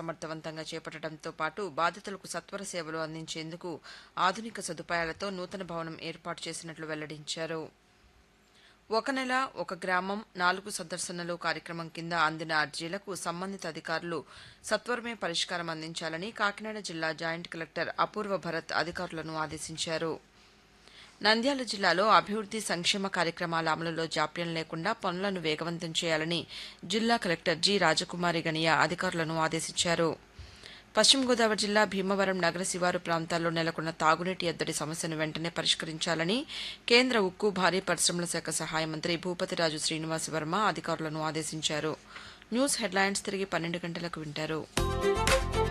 సమర్థవంతంగా చేపట్టడంతో పాటు బాధితులకు సత్వర సేవలు అందించేందుకు ఆధునిక సదుపాయాలతో నూతన భవనం ఏర్పాటు చేసినట్లు వెల్లడించారు ఒక నెల ఒక గ్రామం నాలుగు సందర్శనలు కార్యక్రమం కింద అందిన అర్జీలకు సంబంధిత అధికారులు సత్వరమే పరిష్కారం అందించాలని కాకినాడ జిల్లా జాయింట్ కలెక్టర్ అపూర్వ భరత్ అధికారులను ఆదేశించారు నంద్యాల జిల్లాలో అభివృద్ది సంక్షేమ కార్యక్రమాల అమలులో జాప్యం లేకుండా పనులను వేగవంతం చేయాలని జిల్లా కలెక్టర్ జి రాజకుమారి గనియా అధికారులను ఆదేశించారు పశ్చిమ గోదావరి జిల్లా భీమవరం నగర శివారు ప్రాంతాల్లో నెలకొన్న తాగునీటి ఎద్దడి సమస్యను వెంటనే పరిష్కరించాలని కేంద్ర ఉక్కు భారీ పరిశ్రమల శాఖ సహాయ మంత్రి భూపతిరాజు శ్రీనివాస వర్మ అధికారులను ఆదేశించారు న్యూస్ హెడ్లైన్స్ తిరిగి పన్నెండు గంటలకు వింటారు